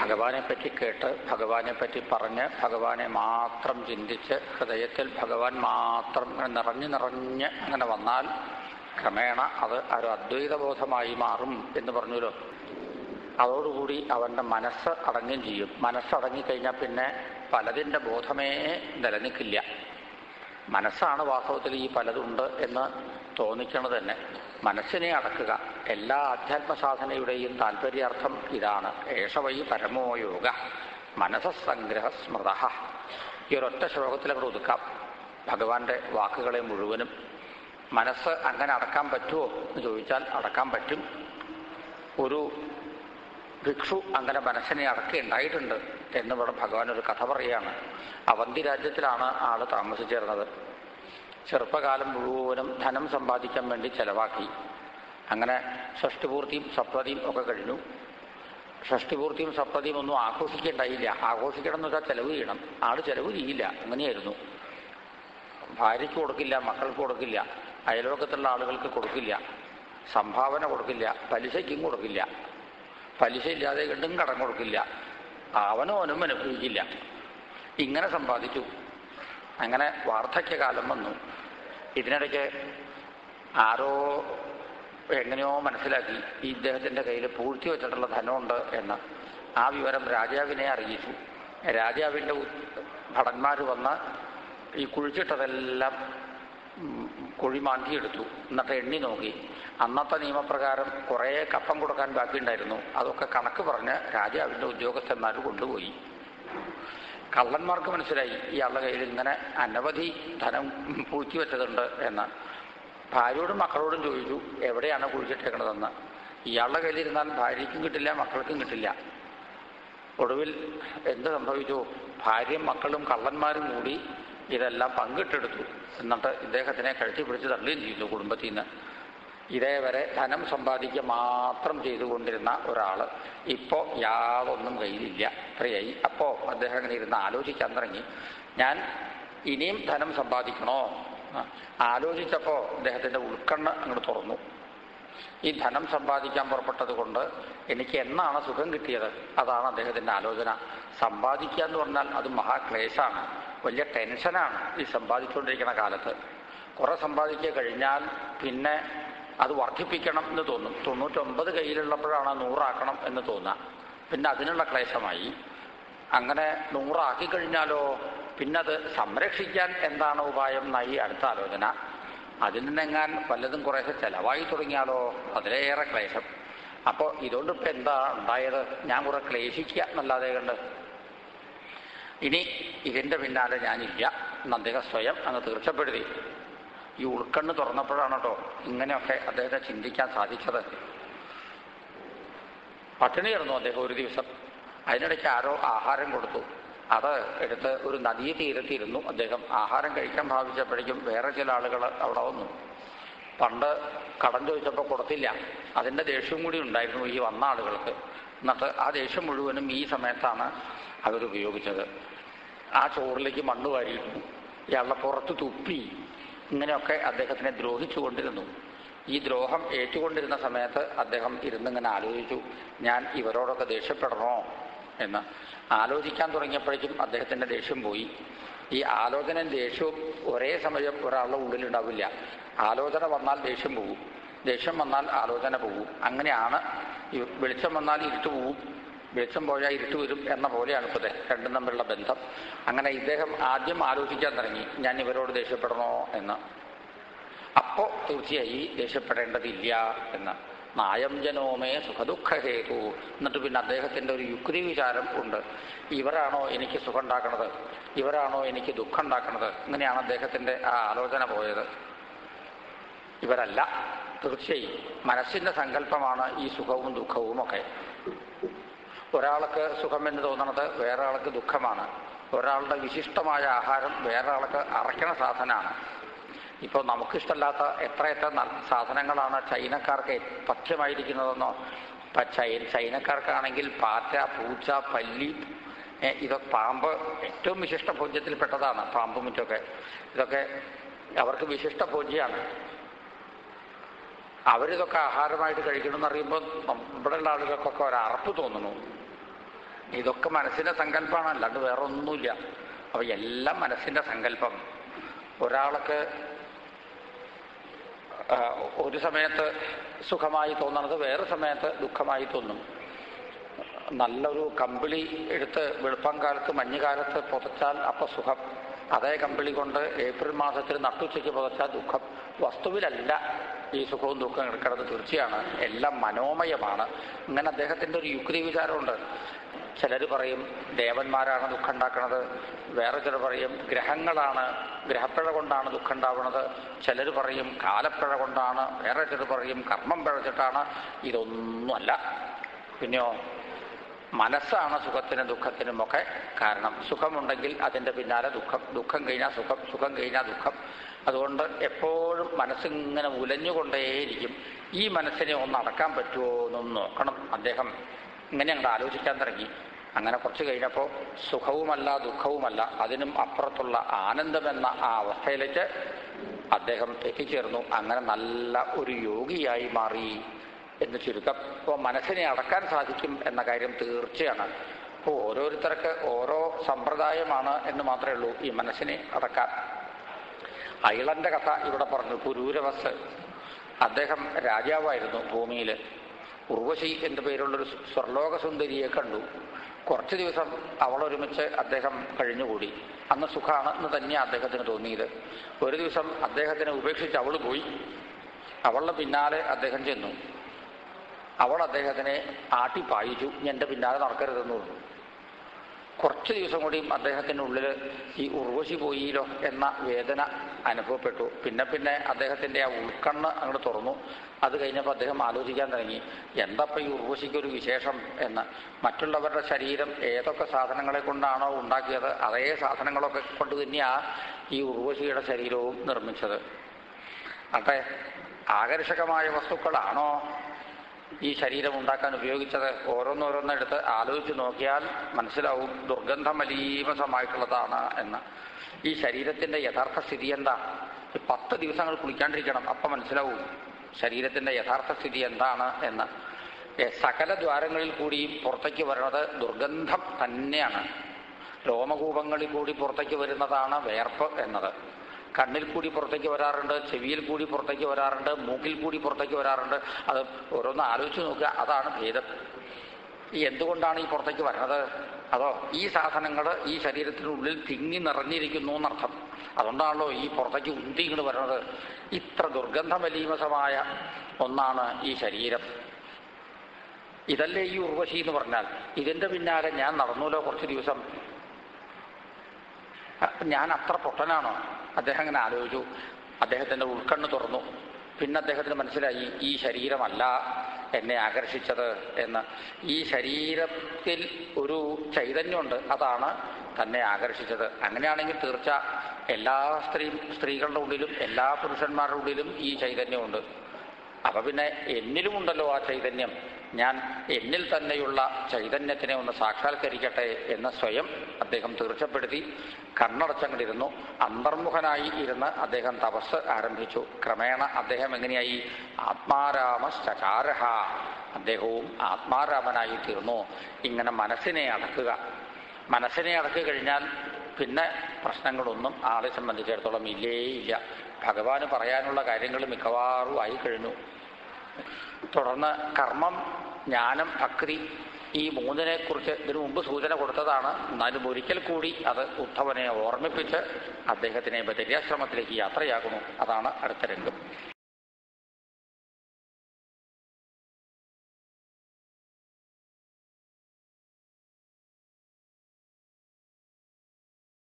ഭഗവാനെ പറ്റി കേട്ട് ഭഗവാനെ പറ്റി പറഞ്ഞ് ഭഗവാനെ മാത്രം ചിന്തിച്ച് ഹൃദയത്തിൽ ഭഗവാൻ മാത്രം ഇങ്ങനെ നിറഞ്ഞു നിറഞ്ഞ് അങ്ങനെ വന്നാൽ ക്രമേണ അത് ഒരു അദ്വൈതബോധമായി മാറും എന്ന് പറഞ്ഞല്ലോ അതോടുകൂടി അവൻ്റെ മനസ്സ് അടങ്ങുകയും ചെയ്യും മനസ്സടങ്ങിക്കഴിഞ്ഞാൽ പിന്നെ പലതിൻ്റെ ബോധമേ നിലനിൽക്കില്ല മനസ്സാണ് വാസ്തവത്തിൽ ഈ പലതുണ്ട് എന്ന് തോന്നിക്കണത് തന്നെ മനസ്സിനെ അടക്കുക എല്ലാ അധ്യാത്മ സാധനയുടെയും താല്പര്യാർത്ഥം ഇതാണ് ഏഷവൈ പരമോ യോഗ മനസ്സംഗ്രഹ സ്മൃത ഈ ഒരൊറ്റ ശ്ലോകത്തിൽ അങ്ങോട്ട് ഒതുക്കാം ഭഗവാന്റെ വാക്കുകളെ മുഴുവനും മനസ്സ് അങ്ങനെ അടക്കാൻ പറ്റുമോ എന്ന് ചോദിച്ചാൽ അടക്കാൻ പറ്റും ഒരു ഭിക്ഷു അങ്ങനെ മനസ്സിനെ അടക്കുകയുണ്ടായിട്ടുണ്ട് എന്നിവിടെ ഭഗവാൻ ഒരു കഥ പറയുകയാണ് അവന്തി രാജ്യത്തിലാണ് ആള് താമസിച്ചിരുന്നത് ചെറുപ്പകാലം മുഴുവനും ധനം സമ്പാദിക്കാൻ വേണ്ടി ചെലവാക്കി അങ്ങനെ ഷഷ്ടിപൂർത്തിയും സപ്തതിയും ഒക്കെ കഴിഞ്ഞു ഷഷ്ടിപൂർത്തിയും സപ്തതിയും ഒന്നും ആഘോഷിക്കേണ്ടായില്ല ആഘോഷിക്കണം എന്ന് വെച്ചാൽ ചെലവ് ചെയ്യണം ആള് ചെലവ് ചെയ്യില്ല അങ്ങനെയായിരുന്നു ഭാര്യയ്ക്ക് കൊടുക്കില്ല മക്കൾക്ക് കൊടുക്കില്ല അയൽവക്കത്തുള്ള ആളുകൾക്ക് കൊടുക്കില്ല സംഭാവന കൊടുക്കില്ല പലിശയ്ക്കും കൊടുക്കില്ല പലിശ ഇല്ലാതെ കണ്ടും കടം കൊടുക്കില്ല അവനും അവനും അനുഭവിക്കില്ല ഇങ്ങനെ സമ്പാദിച്ചു അങ്ങനെ വാർദ്ധക്യകാലം വന്നു ഇതിനിടയ്ക്ക് ആരോ എങ്ങനെയോ മനസ്സിലാക്കി ഈ ഇദ്ദേഹത്തിൻ്റെ കയ്യിൽ പൂഴ്ത്തി വെച്ചിട്ടുള്ള ധനമുണ്ട് എന്ന് ആ വിവരം രാജാവിനെ അറിയിച്ചു രാജാവിൻ്റെ ഭടന്മാർ വന്ന് ഈ കുഴിച്ചിട്ടതെല്ലാം ഉം, കുഴി മാന്തിയെടുത്തു എന്നിട്ട് എണ്ണി നോക്കി അന്നത്തെ നിയമപ്രകാരം കുറേ കപ്പം കൊടുക്കാൻ ബാക്കിയുണ്ടായിരുന്നു അതൊക്കെ കണക്ക് പറഞ്ഞ് രാജാവിൻ്റെ ഉദ്യോഗസ്ഥന്മാർ കൊണ്ടുപോയി കള്ളന്മാർക്ക് മനസ്സിലായി ഇയാളുടെ കയ്യിൽ ഇങ്ങനെ അനവധി ധനം പൂഴ്ത്തി വെച്ചതുണ്ട് എന്ന് ഭാര്യയോടും മക്കളോടും ചോദിച്ചു എവിടെയാണ് കുഴിച്ചിട്ടേക്കണതെന്ന് ഇയാളുടെ കയ്യിലിരുന്നാൽ ഭാര്യയ്ക്കും കിട്ടില്ല മക്കൾക്കും കിട്ടില്ല ഒടുവിൽ എന്ത് സംഭവിച്ചു ഭാര്യയും മക്കളും കള്ളന്മാരും കൂടി ഇതെല്ലാം പങ്കിട്ടെടുത്തു എന്നിട്ട് ഇദ്ദേഹത്തിനെ കഴുത്തി പിടിച്ച് തള്ളുകയും ചെയ്തു കുടുംബത്തിൽ നിന്ന് ഇതേവരെ ധനം സമ്പാദിക്കുക മാത്രം ചെയ്തുകൊണ്ടിരുന്ന ഒരാൾ ഇപ്പോൾ യാതൊന്നും കയ്യിലില്ല അത്രയായി അപ്പോൾ അദ്ദേഹം അങ്ങനെ ഇരുന്ന് ആലോചിക്കാൻ തുടങ്ങി ഞാൻ ഇനിയും ധനം സമ്പാദിക്കണോ ആ, ആലോചിച്ചപ്പോൾ അദ്ദേഹത്തിൻ്റെ ഉൾക്കണ്ണ് അങ്ങോട്ട് തുറന്നു ഈ ധനം സമ്പാദിക്കാൻ പുറപ്പെട്ടത് കൊണ്ട് എനിക്ക് എന്നാണ് സുഖം കിട്ടിയത് അതാണ് അദ്ദേഹത്തിൻ്റെ ആലോചന സമ്പാദിക്കുക എന്ന് പറഞ്ഞാൽ അത് മഹാക്ലേശാണ് വലിയ ടെൻഷനാണ് ഈ സമ്പാദിച്ചുകൊണ്ടിരിക്കുന്ന കാലത്ത് കുറെ സമ്പാദിക്കുക കഴിഞ്ഞാൽ പിന്നെ അത് വർദ്ധിപ്പിക്കണം എന്ന് തോന്നും തൊണ്ണൂറ്റൊമ്പത് കയ്യിലുള്ളപ്പോഴാണ് നൂറാക്കണം എന്ന് തോന്നുക പിന്നെ അതിനുള്ള ക്ലേശമായി അങ്ങനെ നൂറാക്കി കഴിഞ്ഞാലോ പിന്നെ അത് സംരക്ഷിക്കാൻ എന്താണ് ഉപായം എന്നായി അടുത്ത ആലോചന അതിൽ നിന്നെങ്ങാൻ വല്ലതും കുറേശ്ശെ ചെലവായി തുടങ്ങിയാലോ അതിലേറെ ക്ലേശം അപ്പോൾ ഇതുകൊണ്ട് ഇപ്പം എന്താ ഉണ്ടായത് ഞാൻ കുറെ ക്ലേശിക്കുക എന്നല്ലാതെ കണ്ട് ഇനി ഇതിൻ്റെ പിന്നാലെ ഞാനില്ല എന്ന് അദ്ദേഹം സ്വയം അങ്ങ് തീർച്ചപ്പെടുത്തി ഈ ഉൾക്കണ്ണ് തുറന്നപ്പോഴാണ് കേട്ടോ ഇങ്ങനെയൊക്കെ അദ്ദേഹത്തെ ചിന്തിക്കാൻ സാധിച്ചത് പട്ടിണിയായിരുന്നു അദ്ദേഹം ഒരു ദിവസം അതിനിടയ്ക്ക് ആരോ ആഹാരം കൊടുത്തു അത് എടുത്ത് ഒരു നദീ തീരത്തിരുന്നു അദ്ദേഹം ആഹാരം കഴിക്കാൻ ഭാവിച്ചപ്പോഴേക്കും വേറെ ചില ആളുകൾ അവിടെ വന്നു പണ്ട് കടം ചോദിച്ചപ്പോൾ കൊടുത്തില്ല അതിൻ്റെ ദേഷ്യം കൂടി ഉണ്ടായിരുന്നു ഈ വന്ന ആളുകൾക്ക് എന്നിട്ട് ആ ദേഷ്യം മുഴുവനും ഈ സമയത്താണ് അവരുപയോഗിച്ചത് ആ ചോറിലേക്ക് മണ്ണ് വാരിയിട്ടു ഇയാളുടെ പുറത്ത് തുപ്പി ഇങ്ങനെയൊക്കെ അദ്ദേഹത്തിനെ ദ്രോഹിച്ചുകൊണ്ടിരുന്നു ഈ ദ്രോഹം ഏറ്റുകൊണ്ടിരുന്ന സമയത്ത് അദ്ദേഹം ഇരുന്നിങ്ങനെ ആലോചിച്ചു ഞാൻ ഇവരോടൊക്കെ ദേഷ്യപ്പെടണോ എന്ന് ആലോചിക്കാൻ തുടങ്ങിയപ്പോഴേക്കും അദ്ദേഹത്തിൻ്റെ ദേഷ്യം പോയി ഈ ആലോചനയും ദേഷ്യവും ഒരേ സമയം ഒരാളുടെ ഉള്ളിലുണ്ടാവില്ല ആലോചന വന്നാൽ ദേഷ്യം പോകും ദേഷ്യം വന്നാൽ ആലോചന പോകും അങ്ങനെയാണ് ഈ വെളിച്ചം വന്നാൽ ഇരുട്ട് പോവും വെളിച്ചം പോയാൽ ഇരുട്ട് വരും എന്ന പോലെയാണ് ഇപ്പോൾ രണ്ടും തമ്മിലുള്ള ബന്ധം അങ്ങനെ ഇദ്ദേഹം ആദ്യം ആലോചിക്കാൻ തുടങ്ങി ഞാൻ ഇവരോട് ദേഷ്യപ്പെടണോ എന്ന് അപ്പോൾ തീർച്ചയായി ദേഷ്യപ്പെടേണ്ടതില്ല എന്ന് നായം ജനോമേ സുഖദുഃഖഹേതു എന്നിട്ട് പിന്നെ അദ്ദേഹത്തിൻ്റെ ഒരു യുക്തി വിചാരം ഉണ്ട് ഇവരാണോ എനിക്ക് സുഖം ഉണ്ടാക്കണത് ഇവരാണോ എനിക്ക് ദുഃഖം ഉണ്ടാക്കണത് ഇങ്ങനെയാണ് അദ്ദേഹത്തിൻ്റെ ആ ആലോചന പോയത് ഇവരല്ല തീർച്ചയായും മനസ്സിൻ്റെ സങ്കല്പമാണ് ഈ സുഖവും ദുഃഖവും ഒക്കെ ഒരാൾക്ക് സുഖം എന്ന് തോന്നണത് വേറെ ആൾക്ക് ദുഃഖമാണ് ഒരാളുടെ വിശിഷ്ടമായ ആഹാരം വേറെ ആൾക്ക് അറയ്ക്കണ സാധനമാണ് ഇപ്പോൾ നമുക്കിഷ്ടമല്ലാത്ത എത്ര എത്ര ന- സാധനങ്ങളാണ് ചൈനക്കാർക്ക് പഥ്യമായിരിക്കുന്നതെന്നോ ഇപ്പം ചൈ ചൈനക്കാർക്കാണെങ്കിൽ പാറ്റ പൂച്ച പല്ലി ഏ, ഇതൊക്കെ പാമ്പ് ഏറ്റവും വിശിഷ്ട ഭോജ്യത്തിൽപ്പെട്ടതാണ് പാമ്പും മറ്റൊക്കെ ഇതൊക്കെ അവർക്ക് വിശിഷ്ട ഭോജ്യമാണ് അവരിതൊക്കെ ആഹാരമായിട്ട് കഴിക്കണമെന്ന് അറിയുമ്പോൾ ഇവിടെയുള്ള ആളുകൾക്കൊക്കെ ഒരു അറപ്പ് തോന്നുന്നു ഇതൊക്കെ മനസ്സിന്റെ സങ്കല്പമാണ് അല്ലാണ്ട് വേറെ ഒന്നുമില്ല അപ്പൊ എല്ലാം മനസ്സിന്റെ സങ്കല്പം ഒരാൾക്ക് ആ, ഒരു സമയത്ത് സുഖമായി തോന്നുന്നത് വേറെ സമയത്ത് ദുഃഖമായി തോന്നും നല്ലൊരു കമ്പിളി എടുത്ത് വെളുപ്പം കാലത്ത് മഞ്ഞുകാലത്ത് പുതച്ചാൽ അപ്പൊ സുഖം അതേ കമ്പിളി കൊണ്ട് ഏപ്രിൽ മാസത്തിൽ നട്ടുച്ചയ്ക്ക് പുതച്ചാൽ ദുഃഖം വസ്തുവിലല്ല ഈ സുഖവും ദുഃഖവും കിടക്കുന്നത് തീർച്ചയാണ് എല്ലാം മനോമയമാണ് ഇങ്ങനെ അദ്ദേഹത്തിന്റെ ഒരു യുക്തി വിചാരമുണ്ട് ചിലർ പറയും ദേവന്മാരാണ് ദുഃഖം ഉണ്ടാക്കുന്നത് വേറെ ചിലർ പറയും ഗ്രഹങ്ങളാണ് ഗ്രഹപ്പിഴ കൊണ്ടാണ് ദുഃഖം ഉണ്ടാവുന്നത് ചിലർ പറയും കാലപ്പിഴ കൊണ്ടാണ് വേറെ ചിലർ പറയും കർമ്മം പിഴച്ചിട്ടാണ് ഇതൊന്നുമല്ല പിന്നെയോ മനസ്സാണ് സുഖത്തിനും ദുഃഖത്തിനും ഒക്കെ കാരണം സുഖമുണ്ടെങ്കിൽ അതിൻ്റെ പിന്നാലെ ദുഃഖം ദുഃഖം കഴിഞ്ഞാൽ സുഖം സുഖം കഴിഞ്ഞാൽ ദുഃഖം അതുകൊണ്ട് എപ്പോഴും മനസ്സിങ്ങനെ ഉലഞ്ഞുകൊണ്ടേയിരിക്കും ഈ മനസ്സിനെ ഒന്ന് അടക്കാൻ പറ്റുമോ എന്നൊന്ന് നോക്കണം അദ്ദേഹം ഇങ്ങനെ അങ്ങോട്ട് ആലോചിക്കാൻ തുടങ്ങി അങ്ങനെ കുറച്ച് കഴിഞ്ഞപ്പോൾ സുഖവുമല്ല ദുഃഖവുമല്ല അതിനും അപ്പുറത്തുള്ള ആനന്ദമെന്ന ആ അവസ്ഥയിലേക്ക് അദ്ദേഹം എത്തിച്ചേർന്നു അങ്ങനെ നല്ല ഒരു യോഗിയായി മാറി എന്ന് ചുരുക്കം ഇപ്പോൾ മനസ്സിനെ അടക്കാൻ സാധിക്കും എന്ന കാര്യം തീർച്ചയാണ് അപ്പോൾ ഓരോരുത്തർക്ക് ഓരോ സമ്പ്രദായമാണ് എന്ന് മാത്രമേ ഉള്ളൂ ഈ മനസ്സിനെ അടക്കാൻ അയളന്റെ കഥ ഇവിടെ പറഞ്ഞു പുരൂരവസ് അദ്ദേഹം രാജാവായിരുന്നു ഭൂമിയിൽ ഉർവശി എന്ന പേരുള്ളൊരു സ്വർലോക സുന്ദരിയെ കണ്ടു കുറച്ച് ദിവസം അവളൊരുമിച്ച് അദ്ദേഹം കഴിഞ്ഞുകൂടി അന്ന് സുഖമാണ് എന്ന് തന്നെയാണ് അദ്ദേഹത്തിന് തോന്നിയത് ഒരു ദിവസം അദ്ദേഹത്തിനെ ഉപേക്ഷിച്ച് അവൾ പോയി അവളുടെ പിന്നാലെ അദ്ദേഹം ചെന്നു അവൾ അദ്ദേഹത്തിനെ ആട്ടിപ്പായിച്ചു ഇനി എൻ്റെ പിന്നാലെ നടക്കരുതെന്ന് പറഞ്ഞു കുറച്ച് ദിവസം കൂടിയും അദ്ദേഹത്തിൻ്റെ ഉള്ളിൽ ഈ ഉർവശി പോയില്ലോ എന്ന വേദന അനുഭവപ്പെട്ടു പിന്നെ പിന്നെ അദ്ദേഹത്തിൻ്റെ ആ ഉൾക്കണ്ണ് അങ്ങോട്ട് തുറന്നു അത് കഴിഞ്ഞപ്പോൾ അദ്ദേഹം ആലോചിക്കാൻ തുടങ്ങി എന്തപ്പം ഈ ഉർവശിക്കൊരു വിശേഷം എന്ന് മറ്റുള്ളവരുടെ ശരീരം ഏതൊക്കെ സാധനങ്ങളെ കൊണ്ടാണോ ഉണ്ടാക്കിയത് അതേ സാധനങ്ങളൊക്കെ കൊണ്ട് തന്നെയാണ് ഈ ഉർവശിയുടെ ശരീരവും നിർമ്മിച്ചത് അട്ടെ ആകർഷകമായ വസ്തുക്കളാണോ ഈ ശരീരം ഉണ്ടാക്കാൻ ഉപയോഗിച്ചത് ഓരോന്നോരോന്നെടുത്ത് ആലോചിച്ച് നോക്കിയാൽ മനസ്സിലാവും ദുർഗന്ധമലീമസമായിട്ടുള്ളതാണ് എന്ന് ഈ ശരീരത്തിന്റെ യഥാർത്ഥ സ്ഥിതി എന്താ ഈ പത്ത് ദിവസങ്ങൾ കുളിക്കാണ്ടിരിക്കണം അപ്പം മനസ്സിലാവും ശരീരത്തിന്റെ യഥാർത്ഥ സ്ഥിതി എന്താണ് എന്ന് ഏ, സകല ദ്വാരങ്ങളിൽ കൂടിയും പുറത്തേക്ക് വരുന്നത് ദുർഗന്ധം തന്നെയാണ് രോമകൂപങ്ങളിൽ കൂടി പുറത്തേക്ക് വരുന്നതാണ് വേർപ്പ് എന്നത് കണ്ണിൽ കൂടി പുറത്തേക്ക് വരാറുണ്ട് ചെവിയിൽ കൂടി പുറത്തേക്ക് വരാറുണ്ട് മൂക്കിൽ കൂടി പുറത്തേക്ക് വരാറുണ്ട് അത് ഓരോന്ന് ആലോചിച്ച് നോക്കുക അതാണ് ഭേദം ഈ എന്തുകൊണ്ടാണ് ഈ പുറത്തേക്ക് വരുന്നത് അതോ ഈ സാധനങ്ങൾ ഈ ശരീരത്തിനുള്ളിൽ തിങ്ങി നിറഞ്ഞിരിക്കുന്നു എന്നർത്ഥം അതുകൊണ്ടാണല്ലോ ഈ പുറത്തേക്ക് ഉന്തി ഇങ്ങോട്ട് വരുന്നത് ഇത്ര ദുർഗന്ധമലീമസമായ ഒന്നാണ് ഈ ശരീരം ഇതല്ലേ ഈ ഉർവശി എന്ന് പറഞ്ഞാൽ ഇതിന്റെ പിന്നാലെ ഞാൻ നടന്നൂലോ കുറച്ച് ദിവസം അപ്പൊ ഞാൻ അത്ര പൊട്ടനാണോ അദ്ദേഹം അങ്ങനെ ആലോചിച്ചു അദ്ദേഹത്തിന്റെ ഉൾക്കണ്ണ് തുറന്നു പിന്നെ അദ്ദേഹത്തിന് മനസ്സിലായി ഈ ശരീരമല്ല എന്നെ ആകർഷിച്ചത് എന്ന് ഈ ശരീരത്തിൽ ഒരു ചൈതന്യമുണ്ട് അതാണ് തന്നെ ആകർഷിച്ചത് അങ്ങനെയാണെങ്കിൽ തീർച്ച എല്ലാ സ്ത്രീ സ്ത്രീകളുടെ ഉള്ളിലും എല്ലാ പുരുഷന്മാരുടെ ഉള്ളിലും ഈ ചൈതന്യമുണ്ട് അപ്പൊ പിന്നെ എന്നിലുമുണ്ടല്ലോ ആ ചൈതന്യം ഞാൻ എന്നിൽ തന്നെയുള്ള ചൈതന്യത്തിനെ ഒന്ന് സാക്ഷാത്കരിക്കട്ടെ എന്ന് സ്വയം അദ്ദേഹം തീർച്ചപ്പെടുത്തി കണ്ണടച്ചങ്ങിരുന്നു അന്തർമുഖനായി ഇരുന്ന് അദ്ദേഹം തപസ് ആരംഭിച്ചു ക്രമേണ അദ്ദേഹം എങ്ങനെയായി ആത്മാരാമ ചചാരഹ അദ്ദേഹവും ആത്മാരാമനായി തീർന്നു ഇങ്ങനെ മനസ്സിനെ അടക്കുക മനസ്സിനെ അടക്കി കഴിഞ്ഞാൽ പിന്നെ പ്രശ്നങ്ങളൊന്നും ആളെ സംബന്ധിച്ചിടത്തോളം ഇല്ലേ ഇല്ല ഭഗവാന് പറയാനുള്ള കാര്യങ്ങൾ മിക്കവാറും ആയി കഴിഞ്ഞു തുടർന്ന് കർമ്മം ജ്ഞാനം ഭക്തി ഈ മൂന്നിനെ കുറിച്ച് ഇതിനു മുമ്പ് സൂചന കൊടുത്തതാണ് എന്നാലും ഒരിക്കൽ കൂടി അത് ഉദ്ധവനെ ഓർമ്മിപ്പിച്ച് അദ്ദേഹത്തിനെ ബദര്യാശ്രമത്തിലേക്ക് യാത്രയാകുന്നു അതാണ് അടുത്ത രംഗം